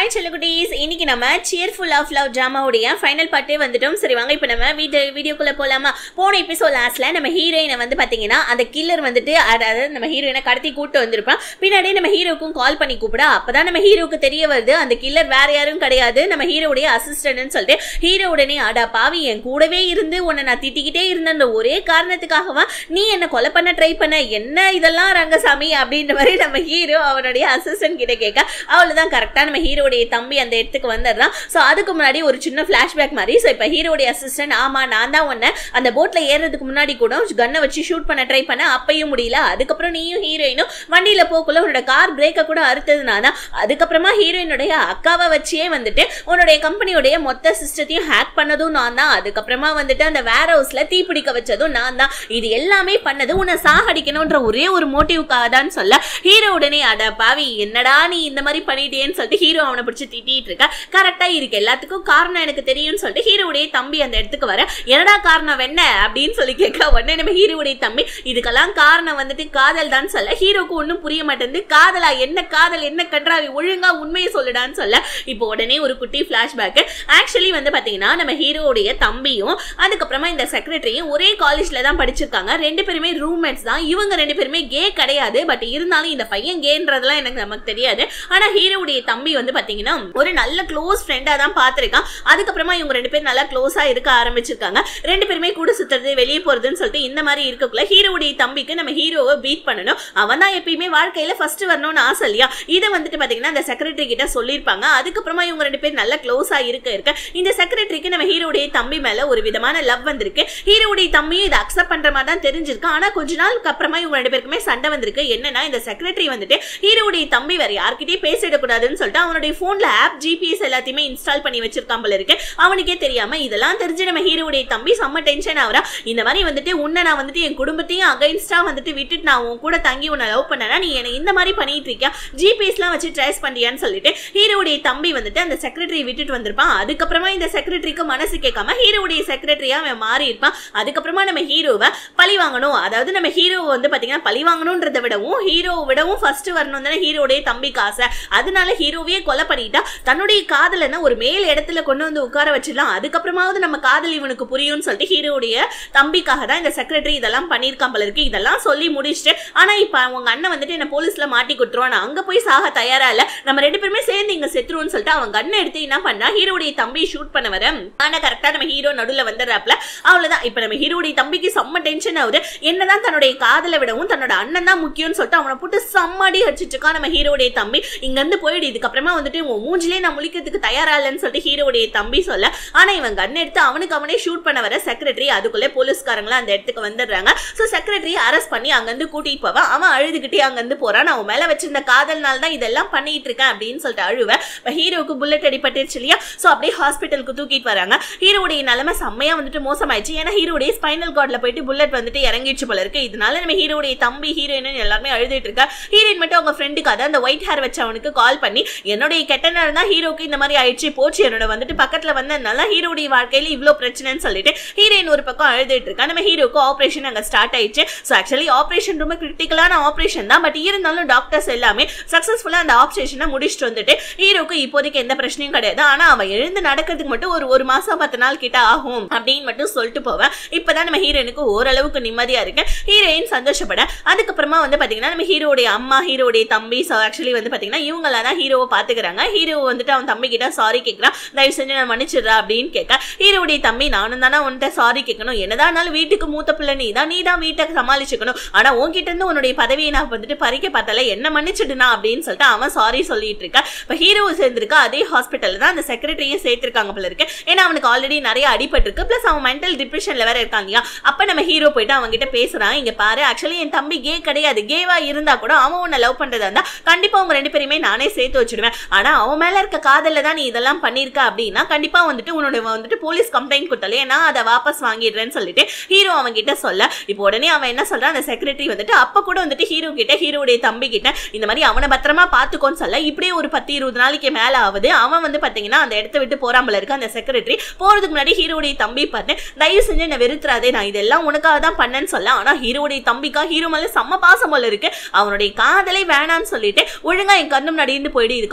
hi செல்லகுட்டீஸ் இன்னைக்கு நம்ம சியர்ஃபுல் ஆஃப் லவ் ட்ராமாவுடைய ஃபைனல் பார்ட்டே வந்துட்டோம் சரி வாங்க இப்போ நம்ம வீடியோ வீடியோக்குள்ளே போகலாமா போன எபிசோட் லாஸ்ட்ல நம்ம ஹீரோயினை வந்து பார்த்தீங்கன்னா அந்த கில்லர் வந்துட்டு அதாவது நம்ம ஹீரோயினை கடத்தி கூட்டு வந்திருப்பான் பின்னாடி நம்ம ஹீரோக்கும் கால் பண்ணி கூப்பிட அப்பதான் நம்ம ஹீரோக்கு தெரிய வருது அந்த கில்லர் வேற யாரும் கிடையாது நம்ம ஹீரோவுடைய அசிஸ்டன்ட்னு சொல்லிட்டு ஹீரோ உடனே அடா பாவி என் கூடவே இருந்து உன்னை நான் திட்டிக்கிட்டே இருந்த ஒரே காரணத்துக்காகவா நீ என்ன கொலை பண்ண ட்ரை பண்ண என்ன இதெல்லாம் ரங்கசாமி அப்படின்ற மாதிரி நம்ம ஹீரோ அவனுடைய அசிஸ்டன்ட் கிட்ட கேட்க அவ்வளவுதான் கரெக்டா நம்ம ஹீரோடைய தம்பி அந்த இடத்துக்கு வந்துடுறான் ஸோ அதுக்கு முன்னாடி ஒரு சின்ன ஃபிளாஷ்பேக் மாதிரி ஸோ இப்போ ஹீரோடைய அசிஸ்டன்ட் ஆமா நான் தான் உன்னை அந்த போட்ல ஏறுறதுக்கு முன்னாடி கூட கன்னை வச்சு ஷூட் பண்ண ட்ரை பண்ண அப்பயும் முடியல அதுக்கப்புறம் நீயும் ஹீரோயினும் வண்டியில போக்குள்ள உன்னோட கார் பிரேக்கை கூட அறுத்தது நான் தான் அதுக்கப்புறமா ஹீரோயினுடைய அக்காவை வச்சே வந்துட்டு உன்னுடைய கம்பெனியுடைய மொத்த சிஸ்டத்தையும் ஹேக் பண்ணதும் நான் தான் அதுக்கப்புறமா வந்துட்டு அந்த வேர் ஹவுஸ்ல தீப்பிடிக்க வச்சதும் நான் தான் இது எல்லாமே பண்ணது உன்னை சாகடிக்கணும்ன்ற ஒரே ஒரு மோட்டிவ்க்காக தான் சொல்ல ஹீரோ உடனே அட பாவி என்னடா நீ இந்த மாதிரி பண்ணிட்டேன்னு சொல்லிட்டு ஹீரோ அவனை பிடிச்சி திட்டிட்டு இருக்க கரெக்டா இருக்கு எல்லாத்துக்கும் காரணம் எனக்கு தெரியும்னு சொல்லிட்டு ஹீரோவுடைய தம்பி அந்த இடத்துக்கு வர என்னடா காரணம் என்ன அப்படின்னு சொல்லி கேட்க உடனே நம்ம ஹீரோவுடைய தம்பி இதுக்கெல்லாம் காரணம் வந்துட்டு காதல் தான் சொல்ல ஹீரோக்கு ஒன்றும் புரிய மாட்டேங்குது காதலா என்ன காதல் என்ன கன்றாவி ஒழுங்கா உண்மையை சொல்லுடான்னு சொல்ல இப்போ உடனே ஒரு குட்டி ஃபிளாஷ்பேக் ஆக்சுவலி வந்து பாத்தீங்கன்னா நம்ம ஹீரோவுடைய தம்பியும் அதுக்கப்புறமா இந்த செக்ரட்டரியும் ஒரே காலேஜ்ல தான் படிச்சிருக்காங்க ரெண்டு பேருமே ரூம்மேட்ஸ் தான் இவங்க ரெண்டு பேருமே கே கிடையாது பட் இருந்தாலும் இந்த பையன் கேன்றதெல்லாம் எனக்கு நமக்கு தெரியாது ஆனா ஹீரோவுடைய தம்பி வந்து பாத்தீங்கன்னா ஒரு நல்ல க்ளோஸ் ஃப்ரெண்டா தான் பார்த்திருக்கான் அதுக்கப்புறமா இவங்க ரெண்டு பேரும் நல்லா க்ளோஸா இருக்க ஆரம்பிச்சிருக்காங்க ரெண்டு பேருமே கூட சுத்துறது வெளியே போறதுன்னு சொல்லிட்டு இந்த மாதிரி இருக்கக்குள்ள ஹீரோவுடைய தம்பிக்கு நம்ம ஹீரோவை பீட் பண்ணணும் அவன் தான் எப்பயுமே வாழ்க்கையில ஃபர்ஸ்ட் வரணும்னு ஆசை இல்லையா இதை வந்துட்டு பாத்தீங்கன்னா அந்த செக்ரட்டரி கிட்ட சொல்லியிருப்பாங்க அதுக்கப்புறமா இவங்க ரெண்டு பேரும் நல்லா க்ளோஸா இருக்க இருக்க இந்த செக்ரட்டரிக்கு நம்ம ஹீரோடைய தம்பி மேல ஒரு விதமான லவ் வந்திருக்கு ஹீரோவுடைய தம்பியும் இதை அக்செப்ட் பண்ற மாதிரி தான் தெரிஞ்சிருக்கு ஆனா கொஞ்ச நாளுக்கு அப்புறமா இவங்க ரெண்டு பேருக்குமே சண்டை வந்திருக்கு என்னன்னா இந்த செக்ரட்டரி வந்துட்டு ஹீரோவுடைய தம்பி வேற யார்கிட்டயும் பேசிடக்கூடாதுன்னு சொல்லிட்டு அவனுடைய போன்ல ஆப் ஜிபிஎஸ் எல்லாத்தையுமே இன்ஸ்டால் பண்ணி வச்சிருக்கான் போல இருக்கு அவனுக்கே தெரியாம இதெல்லாம் தெரிஞ்சு நம்ம ஹீரோவுடைய தம்பி செம்ம டென்ஷன் ஆகிறா இந்த மாதிரி வந்துட்டு உன்னை நான் வந்துட்டு என் குடும்பத்தையும் அகைன்ஸ்டா வந்துட்டு விட்டுட்டு நான் உன் கூட தங்கி உன்னை லவ் பண்ணனா நீ என்னை இந்த மாதிரி பண்ணிட்டு இருக்கியா ஜிபிஎஸ்லாம் வச்சு ட்ரேஸ் பண்ணியான்னு சொல்லிட்டு ஹீரோவுடைய தம்பி வந்துட்டு அந்த செக்ரட்டரி விட்டுட்டு வந்திருப்பான் அதுக்கப்புறமா இந்த செக்ரட்டரிக்கு மனசு கேட்காம ஹீரோவுடைய செக்ரட்டரியா அவன் மாறி இருப்பான் அதுக்கப்புறமா நம்ம ஹீரோவை பழி வாங்கணும் அதாவது நம்ம ஹீரோவை வந்து பாத்தீங்கன்னா பழி வாங்கணும்ன்றதை விடவும் ஹீரோவை விடவும் ஃபர்ஸ்ட் வரணும் தானே ஹீரோடைய தம்பிக்கு ஆசை அதனால ஹீரோவையே கொலை பண்ணிட்டா தன்னுடைய காதலனை ஒரு மேல் இடத்துல கொண்டு வந்து உட்கார வச்சிடலாம் அதுக்கப்புறமாவது நம்ம காதல் இவனுக்கு புரியும்னு சொல்லிட்டு ஹீரோடைய தம்பிக்காக தான் இந்த செக்ரட்டரி இதெல்லாம் பண்ணியிருக்கான் போல இருக்கு இதெல்லாம் சொல்லி முடிச்சுட்டு ஆனா இப்ப உங்க அண்ணன் வந்துட்டு என்ன போலீஸ்ல மாட்டி கொடுத்துருவான் நான் அங்க போய் சாக தயாரா இல்ல நம்ம ரெண்டு பேருமே சேர்ந்து இங்க செத்துருவோம்னு சொல்லிட்டு அவன் கண்ணை எடுத்து என்ன பண்ணா ஹீரோடைய தம்பி ஷூட் பண்ண வர ஆனா கரெக்டா நம்ம ஹீரோ நடுவுல வந்துடுறாப்ல அவ்வளவுதான் இப்ப நம்ம ஹீரோடைய தம்பிக்கு செம்ம டென்ஷன் ஆகுது என்னதான் தன்னுடைய காதலை விடவும் தன்னோட அண்ணன் தான் முக்கியம்னு சொல்லிட்டு அவனை போட்டு செம்மடி அடிச்சிட்டு இருக்கான் நம்ம ஹீரோடைய தம்பி இங்க இருந்து போயிடு இதுக்கப்புறமா வந்துட்டு உன் மூஞ்சிலே நான் முழிக்கிறதுக்கு தயாரா இல்லைன்னு சொல்லிட்டு ஹீரோடைய தம்பி சொல்ல ஆனா இவன் கன் எடுத்து அவனுக்கு அவனே ஷூட் பண்ண வர செக்ரட்டரி அதுக்குள்ளே போலீஸ்காரங்களும் அந்த இடத்துக்கு வந்துடுறாங்க ஸோ செக்ரட்டரி அரெஸ்ட் பண்ணி அங்கிருந்து கூட்டிட்டு போவான் அவன் அழுதுகிட்டே அங்கிருந்து போறான் அவன் மேல வச்சிருந்த காதல்னால தான் இதெல்லாம் பண்ணிட்டு இருக்கேன் அப்படின்னு சொல்லிட்டு அழுவேன் இப்போ ஹீரோவுக்கு புல்லட் அடிபட்டுருச்சு இல்லையா ஸோ அப்படியே ஹாஸ்பிட்டலுக்கு தூக்கிட்டு வராங்க ஹீரோடைய நிலைமை செம்மையா வந்துட்டு மோசமாயிடுச்சு ஏன்னா ஹீரோடைய ஸ்பைனல் கார்டில் போயிட்டு புல்லட் வந்துட்டு இறங்கிடுச்சு போல இருக்கு இதனால நம்ம ஹீரோடைய தம்பி ஹீரோயின் எல்லாமே அழுதுட்டு இருக்கா ஹீரோயின் மட்டும் அவங்க ஃப்ரெண்டுக்கு அதை அந்த ஒயிட் ஹேர் வச்சவனுக்கு கால் பண்ணி என்னுடைய கெட்ட நேரம் தான் ஹீரோக்கு இந்த மாதிரி ஆயிடுச்சு போச்சு என்னோட வந்துட்டு பக்கத்துல வந்ததுனால ஹீரோடைய வாழ்க்கையில இவ்வளோ பிரச்சனைன்னு சொல்லிட்டு ஹீரோயின் ஒரு பக்கம் அழுதுட்டு இருக்கா நம்ம ஹீரோக்கு ஆப்ரேஷன் அங்கே ஸ்டார்ட் ஆயிடுச்சு ஸோ ஆக்சுவலி ஆப்ரேஷன் ரொம்ப கிரிட்டிக்கலான ஆப்ரேஷன் தான் பட் இருந்தாலும் டாக்டர்ஸ் எல்லாமே சக்ஸஸ்ஃபுல்லாக அந்த ஆப்ரேஷனை முடிச்சுட்டு வந்துட்டு ஹீரோக்கு இப்போதைக்கு எந்த பிரச்சனையும் கிடையாது ஆனால் அவன் எழுந்து நடக்கிறதுக்கு மட்டும் ஒரு ஒரு மாசம் பத்து நாள் கிட்ட ஆகும் அப்படின்னு மட்டும் சொல்லிட்டு போவேன் இப்போதான் நம்ம ஹீரோயினுக்கு ஓரளவுக்கு நிம்மதியா இருக்கு ஹீரோயின் சந்தோஷப்பட அதுக்கப்புறமா வந்து பாத்தீங்கன்னா நம்ம ஹீரோடைய அம்மா ஹீரோடைய தம்பி ஸோ ஆக்சுவலி வந்து பாத்தீங்கன்னா இவங்கள தான் ஹீரோவை பாத்துக்கிறாங்க ஹீரோ வந்துட்டு அவன் தம்பி கிட்ட சாரி கேட்கறான் தயவு செஞ்சு நான் மன்னிச்சிடுறா அப்படின்னு கேட்க ஹீரோடைய தம்பி நானும் தானே உன்கிட்ட சாரி கேட்கணும் என்னதான் இருந்தாலும் வீட்டுக்கு மூத்த பிள்ளை நீ தான் நீ தான் வீட்டை சமாளிச்சுக்கணும் ஆனா உன்கிட்ட இருந்து உன்னுடைய பதவியை நான் வந்துட்டு பறிக்க பார்த்தால என்ன மன்னிச்சிடுனா அப்படின்னு சொல்லிட்டு அவன் சாரி சொல்லிட்டு இருக்கா இப்போ ஹீரோ சேர்ந்திருக்கா அதே ஹாஸ்பிட்டல் தான் அந்த செக்ரட்டரியும் சேர்த்திருக்காங்க போல இருக்கு ஏன்னா அவனுக்கு ஆல்ரெடி நிறைய அடிபட்டு இருக்கு ப்ளஸ் அவன் மென்டல் டிப்ரெஷன்ல வேற இருக்கான் இல்லையா அப்ப நம்ம ஹீரோ போயிட்டு அவங்க கிட்ட பேசுறான் இங்க பாரு ஆக்சுவலி என் தம்பி கே கிடையாது கேவா இருந்தா கூட அவன் உன்னை லவ் பண்றதா இருந்தா கண்டிப்பா உங்க ரெண்டு பேருமே நானே சேர்த்து வச்சிடுவேன் ஆனா அவன் மேல இருக்க காதல்ல தான் நீ இதெல்லாம் பண்ணிருக்க அப்படின்னா கண்டிப்பா வந்துட்டு உன்னோட வந்துட்டு போலீஸ் கம்ப்ளைண்ட் கொடுத்தாலே நான் அதை வாபஸ் வாங்கிடுறேன்னு சொல்லிட்டு ஹீரோ அவன் கிட்ட சொல்ல இப்போ உடனே அவன் என்ன சொல்றான் அந்த செக்ரட்டரி வந்துட்டு அப்ப கூட வந்துட்டு ஹீரோ கிட்ட ஹீரோடைய தம்பி கிட்ட இந்த மாதிரி அவனை பத்திரமா பாத்துக்கோன்னு சொல்ல இப்படியே ஒரு பத்து இருபது நாளைக்கு மேல ஆகுது அவன் வந்து பாத்தீங்கன்னா அந்த இடத்த விட்டு போறாமல இருக்கு அந்த செக்ரட்டரி போறதுக்கு முன்னாடி ஹீரோடைய தம்பி பார்த்து தயவு செஞ்சு என்ன வெறுத்துறாதே நான் இதெல்லாம் உனக்காக தான் பண்ணேன்னு சொல்ல ஆனா ஹீரோடைய தம்பிக்கா ஹீரோ மேல செம்ம பாசம் போல இருக்கு அவனுடைய காதலை வேணாம்னு சொல்லிட்டு ஒழுங்கா என் கண்ணு முன்னாடி இருந்து போயிடு இதுக்கப்புறம் என் லைஃப்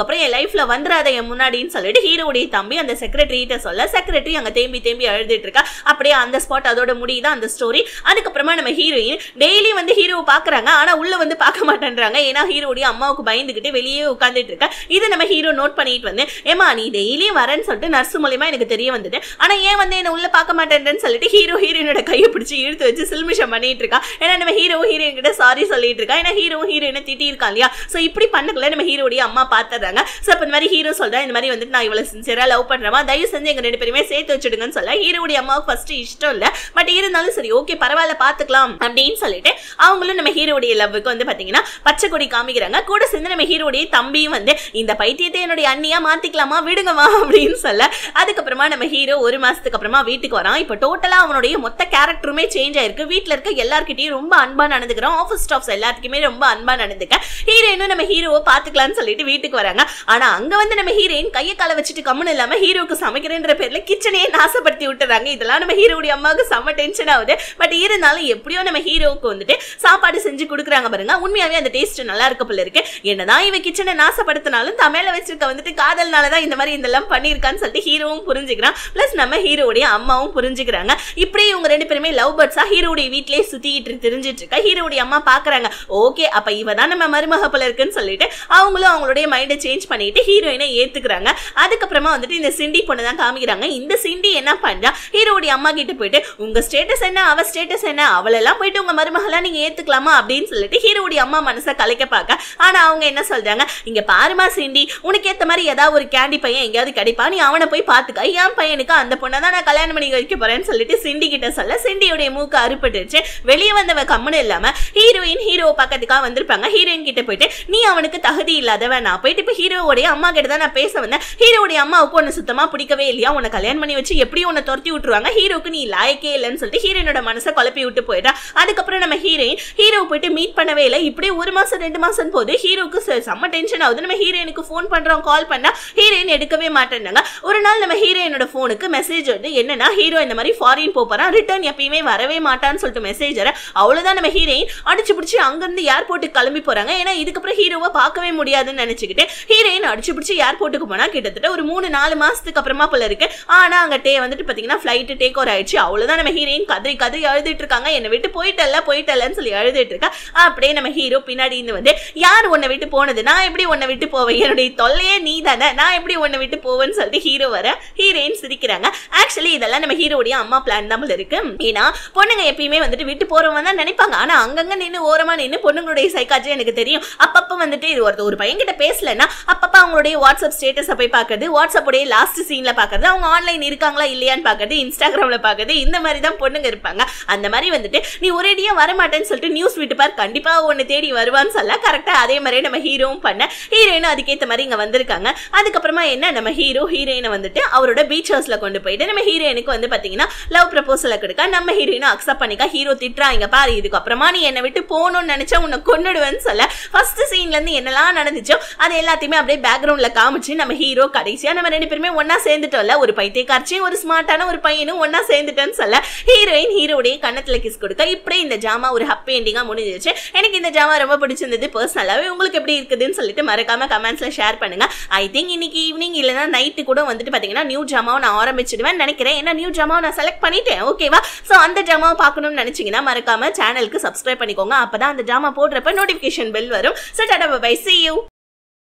லைஃப்ல வந்துடாத என் முன்னாடின்னு சொல்லிட்டு ஹீரோடைய தம்பி அந்த செக்ரட்டரிட்ட சொல்ல செக்ரட்டரி அங்க தேம்பி தேம்பி அழுதுட்டு இருக்கா அப்படியே அந்த ஸ்பாட் அதோட முடியுது அந்த ஸ்டோரி அதுக்கப்புறமா நம்ம ஹீரோயின் டெய்லி வந்து ஹீரோவை பாக்குறாங்க ஆனா உள்ள வந்து பார்க்க மாட்டேன்றாங்க ஏன்னா ஹீரோடைய அம்மாவுக்கு பயந்துகிட்டு வெளியே உட்காந்துட்டு இருக்கா இது நம்ம ஹீரோ நோட் பண்ணிட்டு வந்து ஏமா நீ டெய்லியும் வரேன்னு சொல்லிட்டு நர்ஸ் மூலியமா எனக்கு தெரிய வந்தது ஆனா ஏன் வந்து என்ன உள்ள பார்க்க மாட்டேன்றேன்னு சொல்லிட்டு ஹீரோ ஹீரோயினோட கையை பிடிச்சி இழுத்து வச்சு சில்மிஷம் பண்ணிட்டு இருக்கா ஏன்னா நம்ம ஹீரோ ஹீரோயின் கிட்ட சாரி சொல்லிட்டு இருக்கா ஏன்னா ஹீரோ ஹீரோயினை திட்டி இருக்கா இல்லையா சோ இப்படி பண்ணக்குள்ள நம்ம ஹீரோடைய அம்மா பாத்துறாங்க சோ இப்ப இந்த மாதிரி ஹீரோ சொல்றா இந்த மாதிரி வந்துட்டு நான் இவ்வளவு சின்சியரா லவ் பண்றேமா தயவு செஞ்சு எங்க ரெண்டு பேருமே சேர்த்து வச்சுடுங்கன்னு சொல்ல ஹீரோடைய அம்மாவுக்கு ஃபர்ஸ்ட் இஷ்டம் இல்ல பட் இருந்தாலும் சரி ஓகே பரவாயில்ல பாத்துக்கலாம் அப்படின்னு சொல்லிட்டு அவங்களும் நம்ம ஹீரோடைய லவ்வுக்கு வந்து பாத்தீங்கன்னா பச்சை கொடி காமிக்கிறாங்க கூட சேர்ந்து நம்ம ஹீரோடைய தம்பியும் வந்து இந்த பைத்தியத்தை என்னுடைய அண்ணியா மாத்திக்கலாமா விடுங்கம்மா அப்படின்னு சொல்ல அதுக்கப்புறமா நம்ம ஹீரோ ஒரு மாசத்துக்கு அப்புறமா வீட்டுக்கு வரான் இப்போ டோட்டலா அவனுடைய மொத்த கேரக்டருமே சேஞ்ச் ஆயிருக்கு வீட்ல இருக்க எல்லார்கிட்டயும் ரொம்ப அன்பா நடந்துக்கிறான் ஆஃபீஸ் ஸ்டாஃப்ஸ் எல்லாத்துக்குமே ரொம்ப அன்பா நடந்துக்க ஹீரோயினும் நம்ம ஹீரோவை பாத்துக்கலாம்னு சொல்லிட்டு வீட்டுக்கு வராங்க ஆனா அங்க வந்து நம்ம ஹீரோயின் கையை காலை வச்சுட்டு கம்முன்னு இல்லாம ஹீரோக்கு சமைக்கிறேன்ற பேர்ல கிச்சனையே நாசப்படுத்தி விட்டுறாங்க இதெல்லாம் நம்ம ஹீரோடைய அம்மாவுக்கு செம்ம டென்ஷன் ஆகுது பட் இருந்தாலும் எப்படியோ நம்ம ஹீரோவுக்கு வந்துட்டு சாப்பாடு செஞ்சு கொடுக்குறாங்க பாருங்க உண்மையாவே அந்த டேஸ்ட் நல்லா இருக்க போல இருக்கு என்னதான் இவ கிச்சனை நாசப்படுத்தினாலும் தமிழ்ல வச்சிருக்க வந்துட்டு காதல்னால தான் இந்த மாதிரி இதெல்லாம் பண்ணியிருக்கான்னு சொல்லிட்டு ஹீரோவும் புரிஞ்சுக்கிறான் பிளஸ் நம்ம ஹீரோடைய அம்மாவும் புரிஞ்சுக்கிறாங்க இப்படி இவங்க ரெண்டு பேருமே லவ் பேர்ட்ஸா ஹீரோடைய வீட்லயே சுத்திட்டு தெரிஞ்சிட்டு இருக்கா ஹீரோடைய அம்மா பாக்குறாங்க ஓகே அப்ப இவ தான் நம்ம மருமக போல இருக்குன்னு சொல்லிட்டு அவங்களும் அவங்களுடைய மைண்டை சேஞ்ச் பண்ணிட்டு ஹீரோயினை ஏத்துக்கிறாங்க அதுக்கப்புறமா வந்துட்டு இந்த சிண்டி பொண்ணு தான் காமிக்கிறாங்க இந்த சிண்டி என்ன பண்றா ஹீரோடைய அம்மா கிட்ட போயிட்டு உங்க ஸ்டேட்டஸ் என்ன அவ ஸ்டேட்டஸ் என்ன அவளெல்லாம் போயிட்டு உங்க மருமகளா நீங்க ஏத்துக்கலாமா அப்படின்னு சொல்லிட்டு ஹீரோடைய அம்மா மனசை கலைக்க பார்க்க ஆனா அவங்க என்ன சொல்றாங்க இங்க பாருமா சிண்டி உனக்கு ஏத்த மாதிரி ஏதாவது ஒரு கேண்டி பையன் எங்கேயாவது கிடைப்பா நீ அவனை போய் பாத்துக்க என் பையனுக்கு அந்த பொண்ணை தான் நான் கல்யாணம் பண்ணி வைக்க போறேன்னு சொல்லிட்டு சிண்டி கிட்ட சொல்ல சிண்டியோடைய மூக்கு அறுபட்டுருச்சு வெளியே வந்தவ கம்முன்னு இல்லாம ஹீரோயின் ஹீரோ பக்கத்துக்காக வந்திருப்பாங்க ஹீரோயின் கிட்ட போயிட்டு நீ அவனுக்கு தகுதி இல்லாதவன் நான் போயிட்டு இப்ப ஹீரோவோடைய அம்மா கிட்ட தான் நான் பேச வந்தேன் ஹீரோடைய அம்மாவுக்கு உன்னை சுத்தமா பிடிக்கவே இல்லையா உன்னை கல்யாணம் பண்ணி வச்சு எப்படி உன்னை துரத்தி விட்டுருவாங்க ஹீரோக்கு நீ லாயக்கே இல்லைன்னு சொல்லிட்டு ஹீரோயினோட மனசை குழப்பி விட்டு போயிட்டா அதுக்கப்புறம் நம்ம ஹீரோயின் ஹீரோ போயிட்டு மீட் பண்ணவே இல்லை இப்படியே ஒரு மாசம் ரெண்டு மாசம் போது ஹீரோக்கு செ- செம்ம டென்ஷன் ஆகுது நம்ம ஹீரோயினுக்கு ஃபோன் பண்றோம் கால் பண்ணா ஹீரோயின் எடுக்கவே மாட்டேன்னாங்க ஒரு நாள் நம்ம ஹீரோயினோட ஃபோனுக்கு மெசேஜ் வந்து என்னன்னா ஹீரோ இந்த மாதிரி ஃபாரின் போறான் ரிட்டர்ன் எப்பயுமே வரவே மாட்டான்னு சொல்லிட்டு மெசேஜ் வர அவ்வளவுதான் நம்ம ஹீரோயின் அடிச்சு பிடிச்சி அங்கிருந்து ஏர்போர்ட்டுக்கு கிளம்பி போறாங்க ஏன்னா இதுக்கப்புறம் ஹீரோவை பார்க்கவே முடியாதுன்னு நினைச்சுக்கிட்டு ஹீரோயின் அடிச்சு பிடிச்சி ஏர்போர்ட்டுக்கு போனா கிட்டத்தட்ட ஒரு மூணு நாலு மாசத்துக்கு அப்புறமா போல இருக்கு ஆனா அங்க டே வந்துட்டு பாத்தீங்கன்னா ஃபிளைட் டேக் ஓவர் ஆயிடுச்சு அவ்வளவுதான் நம்ம ஹீரோயின் கதறி கதறி அழுதுட்டு இருக்காங்க என்னை விட்டு போயிட்டல்ல போயிட்டல்லன்னு சொல்லி அழுதுட்டு இருக்கா அப்படியே நம்ம ஹீரோ பின்னாடி இருந்து வந்து யார் உன்னை விட்டு போனது நான் எப்படி உன்னை விட்டு போவேன் என்னுடைய தொல்லையே நீ தானே நான் எப்படி உன்னை விட்டு போவேன்னு சொல்லிட்டு ஹீரோ வர ஹீரோயின் சிரிக்கிறாங்க ஆக்சுவலி இதெல்லாம் நம்ம ஹீரோடைய அம்மா பிளான் தான் போல இருக்கு ஏன்னா பொண்ணுங்க எப்பயுமே வந்துட்டு விட்டு போறவங்க தான் நினைப்பாங்க ஆனா அங்கங்க நின்று ஓரமா நின்று பொண்ணுங்களுடைய சைக்காட்சி எனக்கு தெரியும் அப்பப்ப வந்துட்டு இது ஒருத்த ஒரு பையன் கிட்ட பேசலன்னா அப்பப்ப அவங்களுடைய வாட்ஸ்அப் ஸ்டேட்டஸை போய் பார்க்கறது வாட்ஸ்அப்புடைய லாஸ்ட் சீன்ல பார்க்கறது அவங்க ஆன்லைன் இருக்காங்களா இல்லையான்னு பார்க்கறது இன்ஸ்டாகிராம்ல பார்க்கறது இந்த மாதிரி தான் பொண்ணுங்க இருப்பாங்க அந்த மாதிரி வந்துட்டு நீ ஒரேடியா வரமாட்டேன்னு சொல்லிட்டு நியூஸ் விட்டு பார் கண்டிப்பா உன்னை தேடி வருவான்னு சொல்ல கரெக்டா அதே மாதிரியே நம்ம ஹீரோவும் பண்ண ஹீரோயினும் அதுக்கேற்ற மாதிரி இங்க வந்திருக்காங்க அதுக்கப்புறமா என்ன நம்ம ஹீரோ ஹீரோயினை வந்துட்டு அவரோட பீச் ஹவுஸ்ல கொண்டு போயிட்டு நம்ம ஹீரோயினுக்கு வந்து பாத்தீங்கன்னா லவ் ப்ரப்போசலை கொடுக்க நம்ம ஹீரோயினும் அக்செப்ட் பண்ணிக்கா ஹீரோ திட்டுறாங்க பாரு இதுக்கப்புறமா நீ என்னை விட்டு போகணும்னு நினைச்சா உன்னை கொன்னுடுவேன்னு சொல்ல ஃபர்ஸ்ட் சீன்ல இருந்து என்னெல்லாம் நடந்துச்சோ அது எல்லாத்தையுமே அப்படியே பேக்ரவுண்ட்ல காமிச்சு நம்ம ஹீரோ கடைசியா நம்ம ரெண்டு பேருமே ஒண்ணா சேர்ந்துட்டோம்ல ஒரு பைத்தியக்காரச்சியும் ஒரு ஸ்மார்ட்டான ஒரு பையனும் ஒண்ணா சேர்ந்துட்டேன்னு சொல்ல ஹீரோயின் ஹீரோடைய கண்ணத்துல கிஸ் கொடுக்க இப்படியே இந்த ஜாமா ஒரு ஹாப்பி எண்டிங்கா முடிஞ்சிருச்சு எனக்கு இந்த ஜாமா ரொம்ப பிடிச்சிருந்தது பர்சனலாவே உங்களுக்கு எப்படி இருக்குதுன்னு சொல்லிட்டு மறக்காம கமெண்ட்ஸ்ல ஷேர் பண்ணுங்க ஐ திங்க் இன்னைக்கு ஈவினிங் இல்லைன்னா நைட்டு கூட வந்துட்டு பாத்தீங்கன்னா நியூ ஜாமாவை நான் ஆரம்பிச்சிடுவேன் நினைக்கிறேன் ஏன்னா நியூ ஜாமாவை நான் செலக்ட் பண்ணிட்டேன் ஓகேவா சோ அந்த ஜாமாவை பார்க்கணும்னு நினைச்சீங்கன்னா மறக்காம சேனலுக்கு சப்ஸ்கிரைப் பண்ணிக்கோங்க அப்பதான் அந்த ஜாமா போடுறப்ப நோட்டிபிகேஷன் பெல் வரும் so tata bye see you